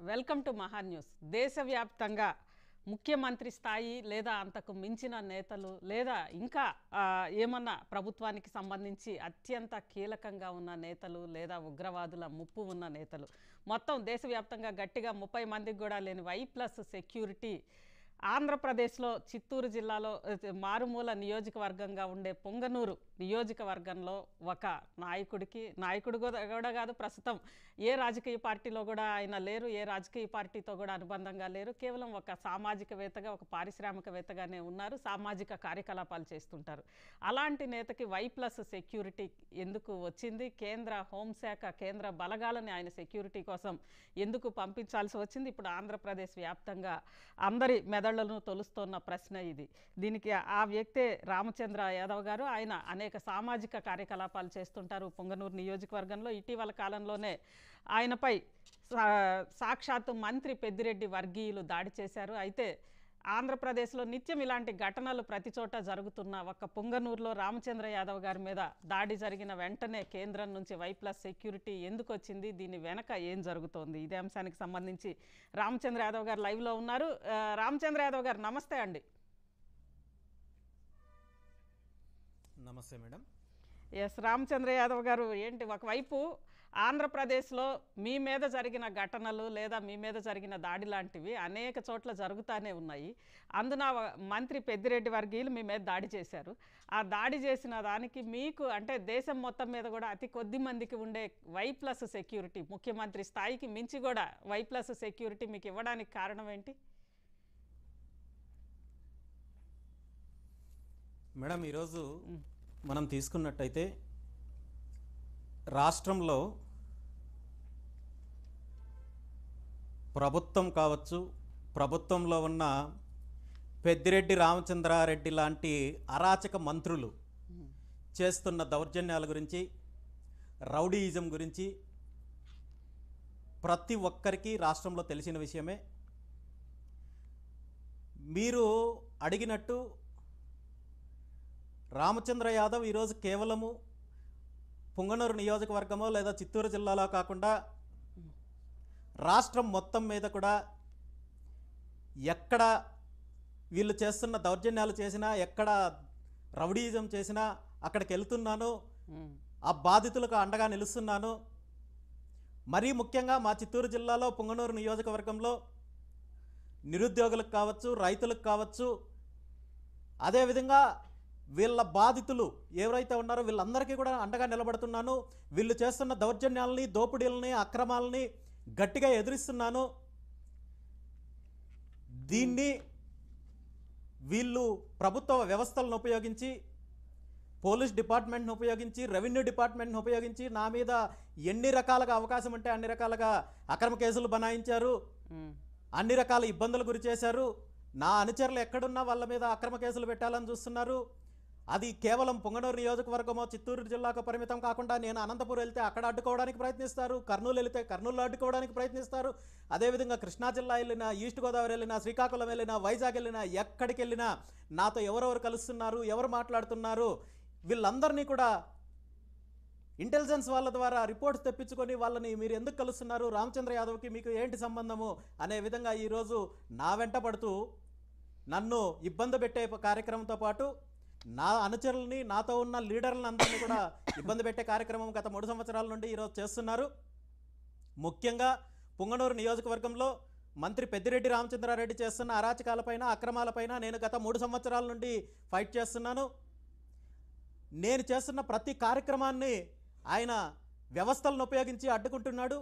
Welcome to మహా news దేశవ్యాప్తంగా ముఖ్యమంత్రి స్థాయి లేదా అంతకు మించిన నేతలు లేదా ఇంకా ఆ, ఏమన్నా ప్రభుత్వానికి సంబంధించి అత్యంత కీలకంగా ఉన్న నేతలు లేదా ఉగ్రవాదుల ముప్పు ఉన్న నేతలు మొత్తం దేశవ్యాప్తంగా గట్టిగా ముప్పై మందికి కూడా లేని వై ప్లస్ సెక్యూరిటీ ఆంధ్రప్రదేశ్లో చిత్తూరు జిల్లాలో అదే, మారుమూల నియోజకవర్గంగా ఉండే పొంగనూరు నియోజకవర్గంలో ఒక నాయకుడికి నాయకుడు కూడా కూడా కాదు ప్రస్తుతం ఏ రాజకీయ పార్టీలో కూడా ఆయన లేరు ఏ రాజకీయ పార్టీతో కూడా అనుబంధంగా లేరు కేవలం ఒక సామాజికవేత్తగా ఒక పారిశ్రామికవేత్తగానే ఉన్నారు సామాజిక కార్యకలాపాలు చేస్తుంటారు అలాంటి నేతకి వై ప్లస్ సెక్యూరిటీ ఎందుకు వచ్చింది కేంద్ర హోంశాఖ కేంద్ర బలగాలని ఆయన సెక్యూరిటీ కోసం ఎందుకు పంపించాల్సి వచ్చింది ఇప్పుడు ఆంధ్రప్రదేశ్ వ్యాప్తంగా అందరి మెదళ్లను తొలుస్తున్న ప్రశ్న ఇది దీనికి ఆ వ్యక్తే రామచంద్ర యాదవ్ గారు ఆయన అనేక సామాజిక కార్యకలాపాలు చేస్తుంటారు పొంగనూరు నియోజకవర్గంలో ఇటీవల కాలంలోనే ఆయనపై సా- సాక్షాత్తు మంత్రి పెద్దిరెడ్డి వర్గీయులు దాడి చేశారు అయితే ఆంధ్రప్రదేశ్లో నిత్యం ఇలాంటి ఘటనలు ప్రతి చోట జరుగుతున్న ఒక పొంగనూరులో రామచంద్ర యాదవ్ గారి మీద దాడి జరిగిన వెంటనే కేంద్రం నుంచి వై ప్లస్ సెక్యూరిటీ ఎందుకు వచ్చింది దీని వెనక ఏం జరుగుతోంది ఇదే అంశానికి సంబంధించి రామచంద్ర యాదవ్ గారు లైవ్లో ఉన్నారు ఆ, రామచంద్ర యాదవ్ గారు నమస్తే అండి నమస్తే మేడం ఎస్ రామచంద్ర యాదవ్ గారు ఏంటి ఒకవైపు ఆంధ్రప్రదేశ్లో మీ మీద జరిగిన ఘటనలు లేదా మీ మీద జరిగిన దాడి లాంటివి అనేక చోట్ల జరుగుతూనే ఉన్నాయి అందున వ- మంత్రి పెద్దిరెడ్డి వర్గీయులు మీ మీద దాడి చేశారు ఆ దాడి చేసిన దానికి మీకు అంటే దేశం మొత్తం మీద కూడా అతి కొద్ది మందికి ఉండే వై ప్లస్ సెక్యూరిటీ ముఖ్యమంత్రి స్థాయికి మించి కూడా వై ప్లస్ సెక్యూరిటీ మీకు ఇవ్వడానికి కారణం ఏంటి మేడం ఈరోజు మనం తీసుకున్నట్టయితే రాష్ట్రంలో ప్రభుత్వం కావచ్చు ప్రభుత్వంలో ఉన్న పెద్దిరెడ్డి రామచంద్రారెడ్డి లాంటి అరాచక మంత్రులు చేస్తున్న దౌర్జన్యాల గురించి రౌడీయిజం గురించి ప్రతి ఒక్కరికి రాష్ట్రంలో తెలిసిన విషయమే మీరు అడిగినట్టు రామచంద్ర యాదవ్ ఈరోజు కేవలము పుంగనూరు నియోజకవర్గమో లేదా చిత్తూరు జిల్లాలో కాకుండా రాష్ట్రం మొత్తం మీద కూడా ఎక్కడ వీళ్ళు చేస్తున్న దౌర్జన్యాలు చేసినా ఎక్కడ రౌడీయిజం చేసినా అక్కడికి వెళ్తున్నాను ఉమ్, ఆ బాధితులకు అండగా నిలుస్తున్నాను మరీ ముఖ్యంగా మా చిత్తూరు జిల్లాలో పుంగనూరు నియోజకవర్గంలో నిరుద్యోగులకు కావచ్చు రైతులకు కావచ్చు అదేవిధంగా వీళ్ళ బాధితులు ఎవరైతే ఉన్నారో వీళ్ళందరికీ కూడా అండగా నిలబడుతున్నాను వీళ్ళు చేస్తున్న దౌర్జన్యాలని దోపిడీలని అక్రమాలని గట్టిగా ఎదిరిస్తున్నాను దీన్ని వీళ్ళు ప్రభుత్వ వ్యవస్థలను ఉపయోగించి పోలీస్ డిపార్ట్మెంట్ను ఉపయోగించి రెవెన్యూ డిపార్ట్మెంట్ను ఉపయోగించి నా మీద ఎన్ని రకాలుగా అవకాశం ఉంటే అన్ని రకాలుగా అక్రమ కేసులు బనాయించారు ఉమ్, అన్ని రకాల ఇబ్బందులు గురి చేశారు నా అనుచరులు ఎక్కడున్నా వాళ్ళ మీద అక్రమ కేసులు పెట్టాలని చూస్తున్నారు అది కేవలం పొంగనూరు నియోజకవర్గమో చిత్తూరు జిల్లాకు పరిమితం కాకుండా నేను అనంతపురం వెళ్తే అక్కడ అడ్డుకోవడానికి ప్రయత్నిస్తారు కర్నూలు వెళితే కర్నూలు అడ్డుకోవడానికి ప్రయత్నిస్తారు అదేవిధంగా కృష్ణా జిల్లా వెళ్ళినా ఈస్ట్ గోదావరి వెళ్ళినా శ్రీకాకుళం వెళ్ళినా వైజాగ్ వెళ్ళినా ఎక్కడికి వెళ్ళినా నాతో ఎవరెవరు కలుస్తున్నారు ఎవరు మాట్లాడుతున్నారు వీళ్ళందరినీ కూడా ఇంటెలిజెన్స్ వాళ్ళ ద్వారా రిపోర్ట్స్ తెప్పించుకొని వాళ్ళని మీరు ఎందుకు కలుస్తున్నారు రామచంద్ర యాదవ్కి మీకు ఏంటి సంబంధము అనే విధంగా ఈరోజు నా వెంట పడుతూ నన్ను ఇబ్బంది పెట్టే కార్యక్రమంతో పాటు నా అనుచరులని నాతో ఉన్న లీడర్లను అందరినీ కూడా ఇబ్బంది పెట్టే కార్యక్రమం గత మూడు సంవత్సరాల నుండి ఈరోజు చేస్తున్నారు ముఖ్యంగా పుంగనూరు నియోజకవర్గంలో మంత్రి పెద్దిరెడ్డి రామచంద్రారెడ్డి చేస్తున్న అరాచకాలపైన అక్రమాలపైన నేను గత మూడు సంవత్సరాల నుండి ఫైట్ చేస్తున్నాను నేను చేస్తున్న ప్రతి కార్యక్రమాన్ని ఆయన వ్యవస్థలను ఉపయోగించి అడ్డుకుంటున్నాడు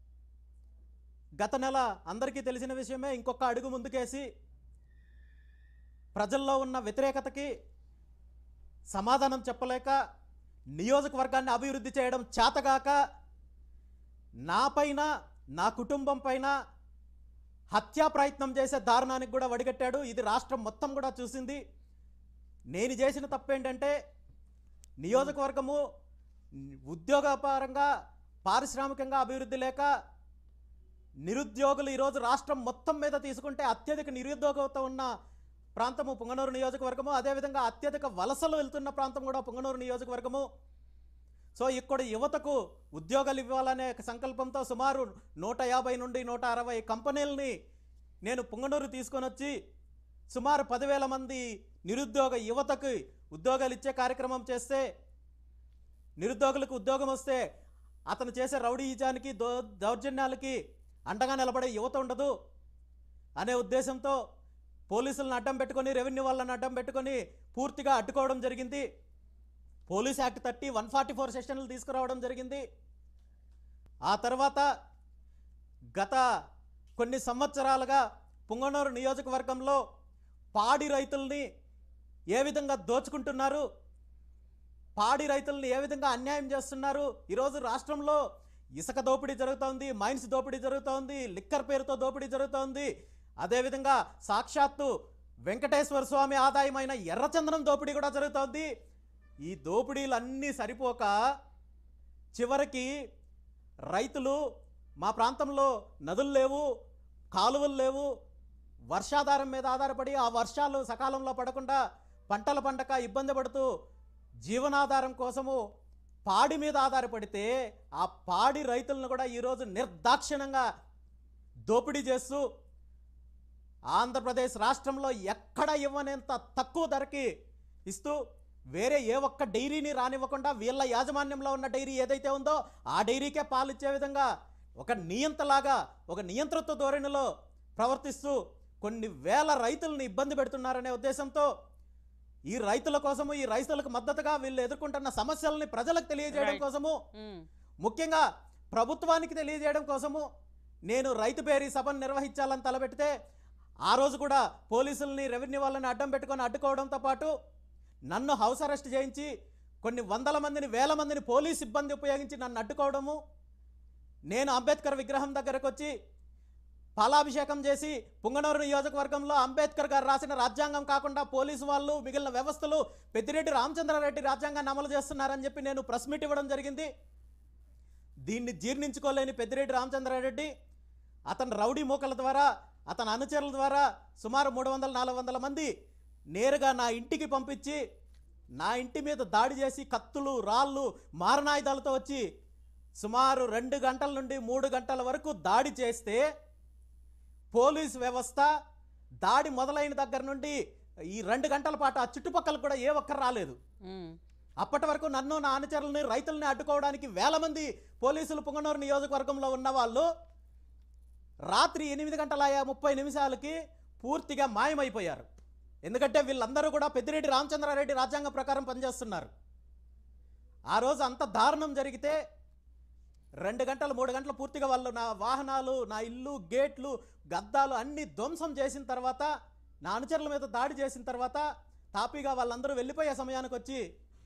గత నెల అందరికీ తెలిసిన విషయమే ఇంకొక అడుగు ముందుకేసి ప్రజల్లో ఉన్న వ్యతిరేకతకి సమాధానం చెప్పలేక నియోజకవర్గాన్ని అభివృద్ధి చేయడం చేతగాక నాపైన నా కుటుంబం పైన హత్యా ప్రయత్నం చేసే దారుణానికి కూడా వడిగట్టాడు ఇది రాష్ట్రం మొత్తం కూడా చూసింది నేను చేసిన తప్పేంటంటే నియోజకవర్గము ఉద్యోగపరంగా పారిశ్రామికంగా అభివృద్ధి లేక నిరుద్యోగులు ఈరోజు రాష్ట్రం మొత్తం మీద తీసుకుంటే అత్యధిక నిరుద్యోగంతో ఉన్న ప్రాంతము పుంగనూరు నియోజకవర్గము అదేవిధంగా అత్యధిక వలసలు వెళ్తున్న ప్రాంతం కూడా పుంగనూరు నియోజకవర్గము సో ఇక్కడ యువతకు ఉద్యోగాలు ఇవ్వాలనే సంకల్పంతో సుమారు నూట యాభై నుండి నూట అరవై కంపెనీలని నేను పుంగనూరు తీసుకొని వచ్చి సుమారు పదివేల మంది నిరుద్యోగ యువతకు ఉద్యోగాలు ఇచ్చే కార్యక్రమం చేస్తే నిరుద్యోగులకు ఉద్యోగం వస్తే అతను చేసే రౌడీయిజానికి దో దౌర్జన్యాలకి అండగా నిలబడే యువత ఉండదు అనే ఉద్దేశంతో పోలీసులను అడ్డం పెట్టుకొని రెవెన్యూ వాళ్ళని అడ్డం పెట్టుకొని పూర్తిగా అడ్డుకోవడం జరిగింది police act thirty one forty four సెషన్లు తీసుకురావడం జరిగింది ఆ తర్వాత గత కొన్ని సంవత్సరాలుగా పుంగనూరు నియోజకవర్గంలో పాడి రైతుల్ని ఏ విధంగా దోచుకుంటున్నారు పాడి రైతుల్ని ఏ విధంగా అన్యాయం చేస్తున్నారు ఈరోజు రాష్ట్రంలో ఇసుక దోపిడీ జరుగుతోంది మైన్స్ దోపిడీ జరుగుతోంది లిక్కర్ పేరుతో దోపిడీ జరుగుతోంది అదేవిధంగా సాక్షాత్తు వెంకటేశ్వర స్వామి ఆదాయమైన ఎర్రచందనం దోపిడీ కూడా జరుగుతోంది ఈ దోపిడీలన్నీ సరిపోక చివరికి రైతులు మా ప్రాంతంలో నదులు లేవు కాలువలు లేవు వర్షాధారం మీద ఆధారపడి ఆ వర్షాలు సకాలంలో పడకుండా పంటలు పండక ఇబ్బంది పడుతూ జీవనాధారం కోసము పాడి మీద ఆధారపడితే ఆ పాడి రైతులను కూడా ఈరోజు నిర్దాక్షిణంగా దోపిడీ చేస్తూ ఆంధ్రప్రదేశ్ రాష్ట్రంలో ఎక్కడ ఇవ్వనేంత తక్కువ ధరకి ఇస్తూ వేరే ఏ ఒక్క డైరీని రానివ్వకుండా వీళ్ళ యాజమాన్యంలో ఉన్న డైరీ ఏదైతే ఉందో ఆ డైరీకే పాలు ఇచ్చే విధంగా ఒక నియంతలాగా ఒక నియంత్రిత్వ ధోరణిలో ప్రవర్తిస్తూ కొన్ని వేల రైతులను ఇబ్బంది పెడుతున్నారనే ఉద్దేశంతో ఈ రైతుల కోసము ఈ రైతులకు మద్దతుగా వీళ్ళు ఎదుర్కొంటున్న సమస్యలని ప్రజలకు తెలియజేయడం Right. కోసము ఉమ్, ముఖ్యంగా ప్రభుత్వానికి తెలియజేయడం కోసము నేను రైతు పేరీ సభను నిర్వహించాలని తలపెడితే ఆ రోజు కూడా పోలీసుల్ని రెవెన్యూ వాళ్ళని అడ్డం పెట్టుకొని అడ్డుకోవడంతో పాటు నన్ను హౌస్ అరెస్ట్ చేయించి కొన్ని వందల మందిని వేల మందిని పోలీస్ సిబ్బంది ఉపయోగించి నన్ను అడ్డుకోవడము నేను అంబేద్కర్ విగ్రహం దగ్గరకు వచ్చి పాలాభిషేకం చేసి పుంగనూరు నియోజకవర్గంలో అంబేద్కర్ గారు రాసిన రాజ్యాంగం కాకుండా పోలీసు వాళ్ళు మిగిలిన వ్యవస్థలు పెద్దిరెడ్డి రామచంద్రారెడ్డి రాజ్యాంగాన్ని అమలు చేస్తున్నారని చెప్పి నేను ప్రెస్ మీట్ ఇవ్వడం జరిగింది దీన్ని జీర్ణించుకోలేని పెద్దిరెడ్డి రామచంద్రారెడ్డి అతని రౌడీ మూకల ద్వారా అతని అనుచరుల ద్వారా సుమారు మూడు వందల నాలుగు వందల మంది నేరుగా నా ఇంటికి పంపించి నా ఇంటి మీద దాడి చేసి కత్తులు రాళ్ళు మారణాయుధాలతో వచ్చి సుమారు రెండు గంటల నుండి మూడు గంటల వరకు దాడి చేస్తే పోలీస్ వ్యవస్థ దాడి మొదలైన దగ్గర నుండి ఈ రెండు గంటల పాటు ఆ చుట్టుపక్కల కూడా ఏ ఒక్కరు రాలేదు ఉమ్, అప్పటి వరకు నన్ను నా అనుచరులని రైతుల్ని అడ్డుకోవడానికి వేల మంది పోలీసులు పుంగనూరు నియోజకవర్గంలో ఉన్న వాళ్ళు రాత్రి ఎనిమిది గంటల యా- ముప్పై నిమిషాలకి పూర్తిగా మాయమైపోయారు ఎందుకంటే వీళ్ళందరూ కూడా పెద్దిరెడ్డి రామచంద్రారెడ్డి రాజ్యాంగం ప్రకారం పనిచేస్తున్నారు ఆ రోజు అంత దారుణం జరిగితే రెండు గంటలు మూడు గంటలు పూర్తిగా వాళ్ళు నా వాహనాలు నా ఇల్లు గేట్లు గద్దాలు అన్ని ధ్వంసం చేసిన తర్వాత నా అనుచరుల మీద దాడి చేసిన తర్వాత తాపీగా వాళ్ళందరూ వెళ్ళిపోయే సమయానికి వచ్చి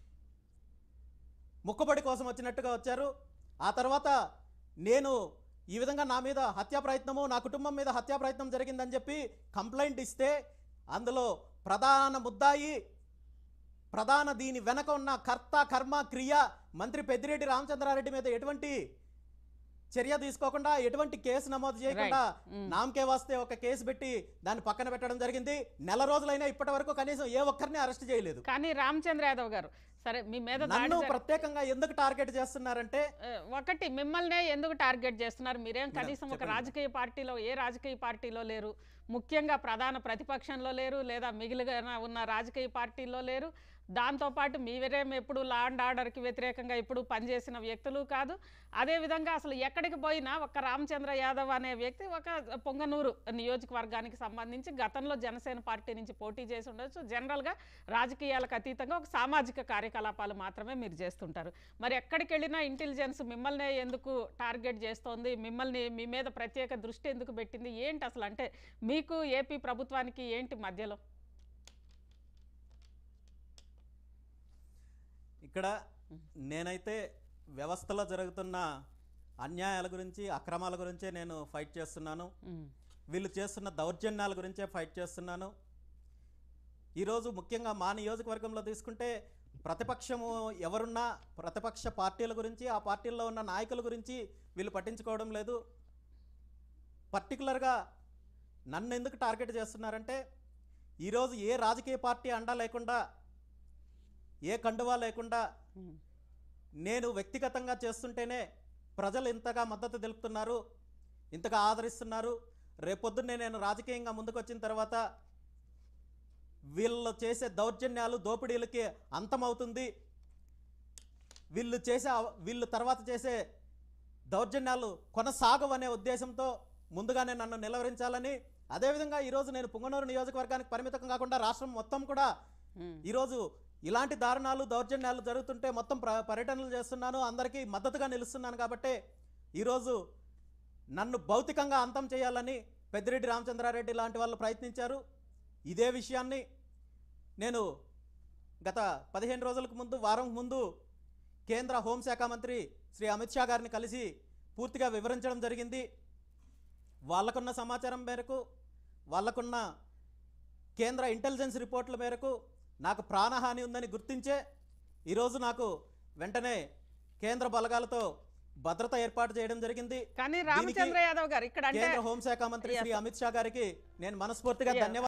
ముక్కుబడి కోసం వచ్చినట్టుగా వచ్చారు ఆ తర్వాత నేను ఈ విధంగా నా మీద హత్యా ప్రయత్నము నా కుటుంబం మీద హత్యా ప్రయత్నం జరిగిందని చెప్పి కంప్లైంట్ ఇస్తే అందులో ప్రధాన ముద్దాయి ప్రధాన దీని వెనక ఉన్న కర్త కర్మ క్రియ మంత్రి పెద్దిరెడ్డి రామచంద్రారెడ్డి మీద ఎటువంటి చర్య తీసుకోకుండా ఎటువంటి కేసు నమోదు చేయకుండా ఉమ్. నామకే వస్తే ఒక కేసు పెట్టి దాన్ని పక్కన పెట్టడం జరిగింది నెల రోజులైనా ఇప్పటి వరకు కనీసం ఏ ఒక్కరిని అరెస్ట్ చేయలేదు కానీ రామచంద్ర యాదవ్ గారు సరే మీ మీద దాడి నన్ను జరి- ప్రత్యేకంగా ఎందుకు టార్గెట్ చేస్తున్నారంటే ఆ, ఒకటి మిమ్మల్నే ఎందుకు టార్గెట్ చేస్తున్నారు మీరేం మేడం, కనీసం ఒక చెప్పండి. రాజకీయ పార్టీలో ఏ రాజకీయ పార్టీలో లేరు ముఖ్యంగా ప్రధాన ప్రతిపక్షంలో లేరు లేదా మిగిలిన ఉన్న రాజకీయ పార్టీల్లో లేరు దాంతోపాటు మీరేం ఎప్పుడు లా అండ్ ఆర్డర్కి వ్యతిరేకంగా ఇప్పుడు పనిచేసిన వ్యక్తులు కాదు అదేవిధంగా అసలు ఎక్కడికి పోయినా ఒక రామచంద్ర యాదవ్ అనే వ్యక్తి ఒక పొంగనూరు నియోజకవర్గానికి సంబంధించి గతంలో జనసేన పార్టీ నుంచి పోటీ చేసి ఉండొచ్చు జనరల్గా రాజకీయాలకు అతీతంగా ఒక సామాజిక కార్యకలాపాలు మాత్రమే మీరు చేస్తుంటారు మరి ఎక్కడికి వెళ్ళినా ఇంటెలిజెన్స్ మిమ్మల్ని ఎందుకు టార్గెట్ చేస్తోంది మిమ్మల్ని మీ మీద ప్రత్యేక దృష్టి ఎందుకు పెట్టింది ఏంటి అసలు అంటే మీకు ఏపీ ప్రభుత్వానికి ఏంటి మధ్యలో ఇక్కడ నేనైతే వ్యవస్థలో జరుగుతున్న అన్యాయాల గురించి అక్రమాల గురించే నేను ఫైట్ చేస్తున్నాను ఉమ్, వీళ్ళు చేస్తున్న దౌర్జన్యాల గురించే ఫైట్ చేస్తున్నాను ఈరోజు ముఖ్యంగా మా నియోజకవర్గంలో తీసుకుంటే ప్రతిపక్షము ఎవరున్నా ప్రతిపక్ష పార్టీల గురించి ఆ పార్టీల్లో ఉన్న నాయకుల గురించి వీళ్ళు పట్టించుకోవడం లేదు పర్టికులర్గా నన్ను ఎందుకు టార్గెట్ చేస్తున్నారంటే ఈరోజు ఏ రాజకీయ పార్టీ అండా లేకుండా ఏ కండువా లేకుండా ఉమ్, నేను వ్యక్తిగతంగా చేస్తుంటేనే ప్రజలు ఇంతగా మద్దతు తెలుపుతున్నారు ఇంతగా ఆదరిస్తున్నారు రేపొద్దున్నే నేను రాజకీయంగా ముందుకొచ్చిన తర్వాత వీళ్ళు చేసే దౌర్జన్యాలు దోపిడీలకి అంతమవుతుంది వీళ్ళు చేసే అవ- వీళ్ళు తర్వాత చేసే దౌర్జన్యాలు కొనసాగవనే ఉద్దేశంతో ముందుగానే నన్ను నిలవరించాలని అదేవిధంగా ఈరోజు నేను పుంగనూరు నియోజకవర్గానికి పరిమితం కాకుండా రాష్ట్రం మొత్తం కూడా ఉమ్. ఈరోజు ఇలాంటి దారుణాలు దౌర్జన్యాలు జరుగుతుంటే మొత్తం ప్ర పర్యటనలు చేస్తున్నాను అందరికీ మద్దతుగా నిలుస్తున్నాను కాబట్టి ఈరోజు నన్ను భౌతికంగా అంతం చేయాలని పెద్దిరెడ్డి రామచంద్రారెడ్డి లాంటి వాళ్ళు ప్రయత్నించారు ఇదే విషయాన్ని నేను గత పదిహేను రోజులకు ముందు వారం ముందు కేంద్ర హోంశాఖ మంత్రి శ్రీ అమిత్ షా గారిని కలిసి పూర్తిగా వివరించడం జరిగింది వాళ్ళకున్న సమాచారం మేరకు వాళ్ళకున్న కేంద్ర ఇంటెలిజెన్స్ రిపోర్ట్ల మేరకు నాకు ప్రాణహాని ఉందని గుర్తించే ఈరోజు నాకు వెంటనే కేంద్ర బలగాలతో భద్రత ఏర్పాటు చేయడం జరిగింది కానీ దీనికి రామచంద్ర యాదవ్ గారు ఇక్కడ అంటే కేంద్ర హోంశాఖ మంత్రి శ్రీ Yes. అమిత్ షా గారికి నేను మనస్ఫూర్తిగా Yeah. ధన్యవాదాలు